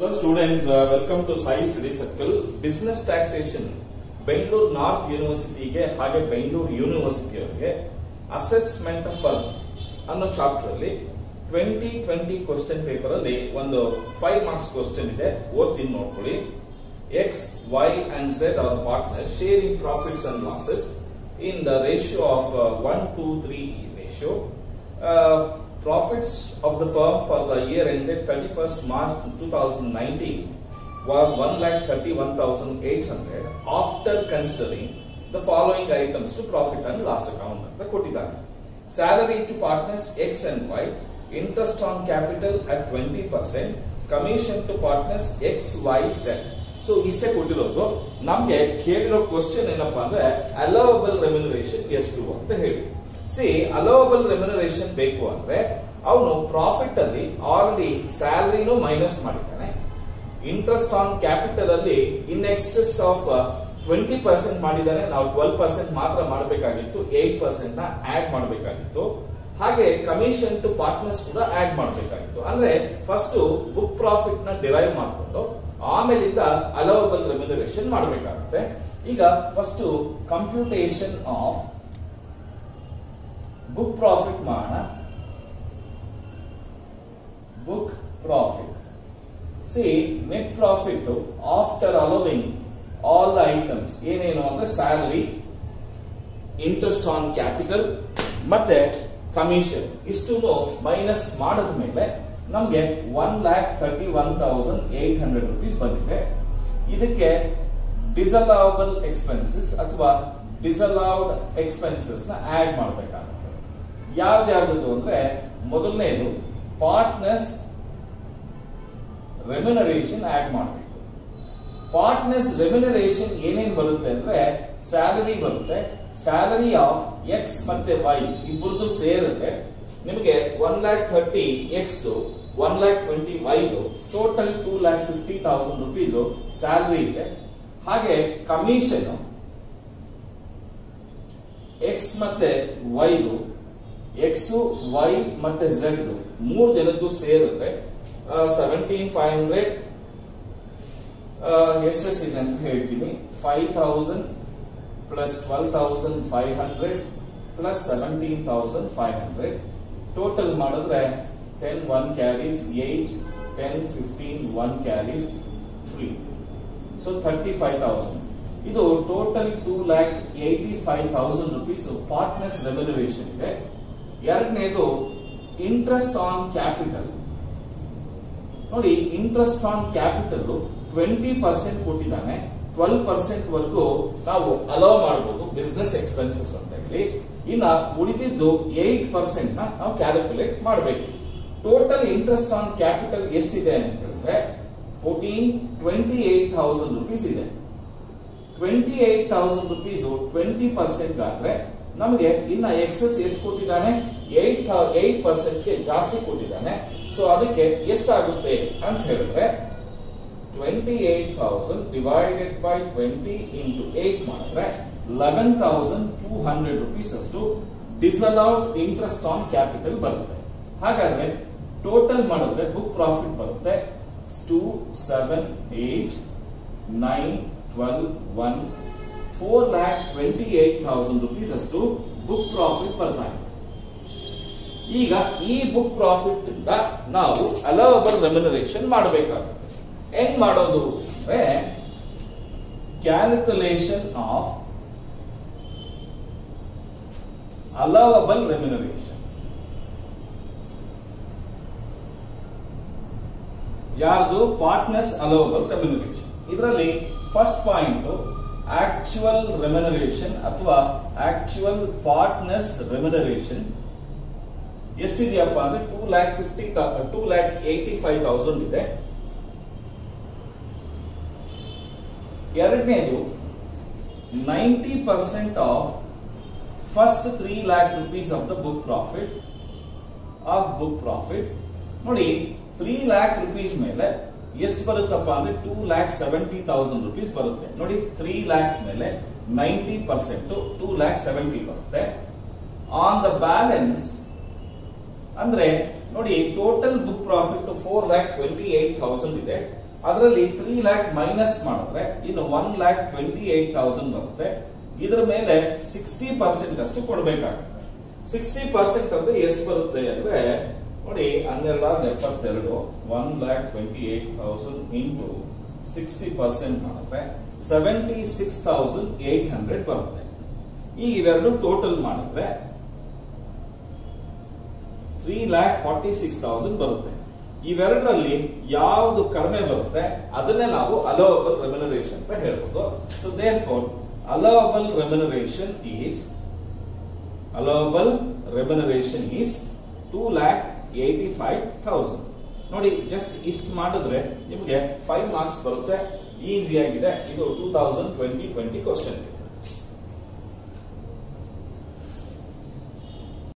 Hello students, uh, welcome to Sai Study Circle. Business Taxation Bengaluru north ಯೂನಿವರ್ಸಿಟಿಗೆ ಹಾಗೆ ಬೆಂಗಳೂರು ಯೂನಿವರ್ಸಿಟಿಯವರಿಗೆ assessment firm ಅನ್ನೋ chapter ಅಲ್ಲಿ ಟ್ವೆಂಟಿ ಟ್ವೆಂಟಿ ಕ್ವಶನ್ ಪೇಪರ್ ಅಲ್ಲಿ ಒಂದು ಫೈವ್ ಮಾರ್ಕ್ಸ್ ಕ್ವಶನ್ ಇದೆ ಓದ್ತೀನಿ ನೋಡ್ಕೊಳ್ಳಿ X Y and Z our partner sharing profits and losses in the ratio of one two three ratio profits of the firm for the year ended 31st March 2019 was 1,31,800 after considering the following items to profit and loss account ಅಂತ ಕೊಟ್ಟಿದ್ದಾನೆ salary to partners X and Y interest on capital at twenty percent commission to partners X Y set so ಇಷ್ಟೇ ಕೊಟ್ಟಿರೋದು ನಮ್ಗೆ ಕೇಳಿರೋ question ಏನಪ್ಪಾ ಅಂದ್ರೆ allowable remuneration ಎಷ್ಟು ಅಂತ ಹೇಳಿ ಸಿ ಅಲೋವಬಲ್ ರೆಮ್ಯುನರೇಷನ್ ಬೇಕು ಅಂದ್ರೆ ಅವನು ಪ್ರಾಫಿಟ್ ಅಲ್ಲಿ ಆಲ್ರೆಡಿ ಸ್ಯಾಲರಿನೂ ಮೈನಸ್ ಮಾಡಿದ್ದಾನೆ ಇಂಟ್ರೆಸ್ಟ್ ಆನ್ ಕ್ಯಾಪಿಟಲ್ ಅಲ್ಲಿ in excess of twenty percent ಮಾಡಿದ್ದಾನೆ ನಾವು ಟ್ವೆಲ್ ಪರ್ಸೆಂಟ್ ಮಾತ್ರ ಮಾಡಬೇಕಾಗಿತ್ತು ಏಟ್ ಪರ್ಸೆಂಟ್ ನ ಆಡ್ ಮಾಡಬೇಕಾಗಿತ್ತು ಹಾಗೆ ಕಮಿಷನ್ ಟು ಪಾರ್ಟ್ನರ್ಸ್ ಕೂಡ ಆಡ್ ಮಾಡಬೇಕಾಗಿತ್ತು ಅಂದ್ರೆ ಫಸ್ಟ್ ಬುಕ್ ಪ್ರಾಫಿಟ್ ನ ಡಿರೈವ್ ಮಾಡಿಕೊಂಡು ಆಮೇಲಿಂದ ಅಲೋವಬಲ್ ರೆಮ್ಯುನರೇಷನ್ ಮಾಡಬೇಕಾಗುತ್ತೆ ಈಗ first computation of book profit ಮಾಡೋಣ book profit see net profit after allowing all the items ಏನೇನು ಅಂದ್ರೆ ಸ್ಯಾಲರಿ ಇಂಟ್ರೆಸ್ಟ್ ಆನ್ ಕ್ಯಾಪಿಟಲ್ ಮತ್ತೆ ಕಮಿಷನ್ ಇಷ್ಟು ಮೈನಸ್ ಮಾಡಿದ ಮೇಲೆ ನಮ್ಗೆ one lakh thirty one thousand eight hundred rupees ಬಂದಿದೆ ಇದಕ್ಕೆ ಡಿಸಲವಬಲ್ ಎಕ್ಸ್ಪೆನ್ಸಸ್ ಅಥವಾ ಡಿಸಲೌಡ್ ಎಕ್ಸ್ಪೆನ್ಸಸ್ ನ ಆಡ್ ಮಾಡಬೇಕಾಗುತ್ತೆ ಯಾವ್ದ್ಯಾವ್ದು ಅಂದ್ರೆ ಮೊದಲನೇದು ಪಾರ್ಟ್ನರ್ಸ್ ರೆಮ್ಯುನರೇಷನ್ ಆಡ್ ಮಾಡಬೇಕು ಪಾರ್ಟ್ನರ್ಸ್ ರೆಮ್ಯುನರೇಷನ್ ಏನೇನ್ ಬರುತ್ತೆ ಅಂದ್ರೆ ಸ್ಯಾಲರಿ ಬರುತ್ತೆ ಸ್ಯಾಲರಿ ಆಫ್ ಎಕ್ಸ್ ಮತ್ತೆ ವೈ ಇಬ್ಬರದು ಸೇರುತ್ತೆ ನಿಮಗೆ one lakh thirty X one lakh twenty ವೈದು total two lakh fifty thousand rupees salary ಇದೆ ಹಾಗೆ ಕಮಿಷನ್ ಎಕ್ಸ್ ಮತ್ತೆ ವೈದು ಎಕ್ಸ್ ವೈ ಮತ್ತೆ ಝೆಡ್ ಮೂರು ಜನದ್ದು ಸೇರಿದ್ರೆ ಸೆವೆಂಟೀನ್ ಫೈವ್ ಹಂಡ್ರೆಡ್ ಎಷ್ಟೆಷ್ಟಿದೆ ಅಂತ ಹೇಳ್ತೀನಿ five thousand plus twelve thousand five hundred plus seventeen thousand five hundred total ಮಾಡಿದ್ರೆ ten one carries eight ten fifteen one carries three so thirty five thousand ಇದು total two lakh eighty five thousand rupees partners remuneration ಇದೆ ಎರಡನೇದು interest on capital ನೋಡಿ interest on capital twenty percent ಕೊಟ್ಟಿದ್ದಾನೆ twelve percent ವರೆಗೂ ನಾವು hello ಮಾಡಬಹುದು business expenses ಅಂತ ಹೇಳಿ ಇನ್ನ ಉಳಿದಿದ್ದು ಏಟ್ ಪರ್ಸೆಂಟ್ ನ ನಾವು ಕ್ಯಾಲ್ಕುಲೇಟ್ ಮಾಡಬೇಕು ಟೋಟಲ್ ಇಂಟ್ರೆಸ್ಟ್ ಆನ್ ಕ್ಯಾಪಿಟಲ್ ಎಷ್ಟಿದೆ ಅಂತ ಹೇಳಿದ್ರೆ fourteen twenty eight thousand rupees ಇದೆ twenty eight thousand rupees twenty percent ಆದ್ರೆ ನಮಗೆ ಇನ್ನ ಎಕ್ಸಸ್ ಎಷ್ಟು ಕೊಟ್ಟಿದ್ದಾನೆ ಏಟ್ ಏಟ್ ಪರ್ಸೆಂಟ್ಗೆ ಜಾಸ್ತಿ ಕೊಟ್ಟಿದ್ದಾನೆ ಸೊ ಅದಕ್ಕೆ ಎಷ್ಟಾಗುತ್ತೆ ಅಂತ ಹೇಳಿದ್ರೆ twenty eight thousand divided by twenty into eight ಮಾಡಿದ್ರೆ eleven thousand two hundred rupees ಅಷ್ಟು ಡಿಸಲೌಡ್ ಇಂಟ್ರೆಸ್ಟ್ ಆನ್ ಕ್ಯಾಪಿಟಲ್ ಬರುತ್ತೆ ಹಾಗಾದ್ರೆ ಟೋಟಲ್ ಮಾಡಿದ್ರೆ ಬುಕ್ ಪ್ರಾಫಿಟ್ ಬರುತ್ತೆ two seven eight nine twelve one four lakh twenty eight thousand rupees ಅಷ್ಟು book profit ಬರ್ತಾ ಇದೆ ಈಗ ಈ ಬುಕ್ ಪ್ರಾಫಿಟ್ ಇಂದ ನಾವು ಅಲವಬಲ್ ರೆಮ್ಯುನರೇಷನ್ ಮಾಡಬೇಕಾಗುತ್ತೆ ಹೆಂಗ್ ಮಾಡೋದು ಅಂದ್ರೆ ಕ್ಯಾಲ್ಕುಲೇಷನ್ ಆಫ್ ಅಲವಬಲ್ ರೆಮ್ಯುನರೇಷನ್ ಯಾರ್ದು ಪಾರ್ಟ್ನರ್ಸ್ ಅಲೋವಬಲ್ ರೆಮ್ಯುನರೇಷನ್ ಇದರಲ್ಲಿ ಫಸ್ಟ್ ಪಾಯಿಂಟ್ ಆಕ್ಚುಯಲ್ ರೆಮ್ಯುನರೇಷನ್ ಅಥವಾ ಆಕ್ಚುಯಲ್ ಪಾರ್ಟ್ನರ್ಸ್ ರೆಮ್ಯುನರೇಷನ್ ಎಷ್ಟಿದೆಯಪ್ಪ ಅಂದ್ರೆ two lakh fifty two lakh eighty five thousand ಇದೆ ಎರಡನೇದು ninety percent of first three lakh rupees of the book profit of book profit ನೋಡಿ three lakh rupees ಮೇಲೆ ಎಷ್ಟು ಬರುತ್ತಪ್ಪ ಅಂದ್ರೆ two lakh seventy thousand rupees ಬರುತ್ತೆ ನೋಡಿ ತ್ರೀ ಲ್ಯಾಕ್ಸ್ ಮೇಲೆ ninety percent two lakh seventy ಬರುತ್ತೆ ಆನ್ ದ ಬ್ಯಾಲೆನ್ಸ್ ಅಂದ್ರೆ ನೋಡಿ total book profit four lakh twenty eight thousand ಇದೆ ಅದರಲ್ಲಿ ತ್ರೀ ಲ್ಯಾಕ್ ಮೈನಸ್ ಮಾಡಿದ್ರೆ ಇನ್ನು one lakh twenty eight thousand ಬರುತ್ತೆ ಇದರ ಮೇಲೆ ಸಿಕ್ಸ್ಟಿ ಪರ್ಸೆಂಟ್ ಅಷ್ಟು ಕೊಡಬೇಕಾಗುತ್ತೆ ಸಿಕ್ಸ್ಟಿ ಪರ್ಸೆಂಟ್ ಅಂದ್ರೆ ಎಷ್ಟು ಬರುತ್ತೆ ಅಂದ್ರೆ ನೋಡಿ ಹನ್ನೆರಡು ಎಪ್ಪತ್ತೆರಡು one lakh twenty eight thousand into sixty percent ಮಾಡಿದ್ರೆ seventy six thousand eight hundred ಬರುತ್ತೆ ಈಗ ಇವೆರಡು ಟೋಟಲ್ ಮಾಡಿದ್ರೆ three lakh forty six thousand ಬರುತ್ತೆ ಇವೆರಡರಲ್ಲಿ ಯಾವುದು ಕಡಿಮೆ ಬರುತ್ತೆ ಅದನ್ನೇ ನಾವು ಅಲೋವಬಲ್ ರೆಮ್ಯುನರೇಷನ್ ಅಂತ ಹೇಳ್ಬೋದು so therefore allowable remuneration is allowable remuneration is two lakh eighty five thousand ನೋಡಿ ಜಸ್ಟ್ ಇಷ್ಟು ಮಾಡಿದ್ರೆ ನಿಮಗೆ ಫೈವ್ ಮಾರ್ಕ್ಸ್ ಬರುತ್ತೆ ಈಸಿ ಆಗಿದೆ ಇದು two thousand twenty twenty question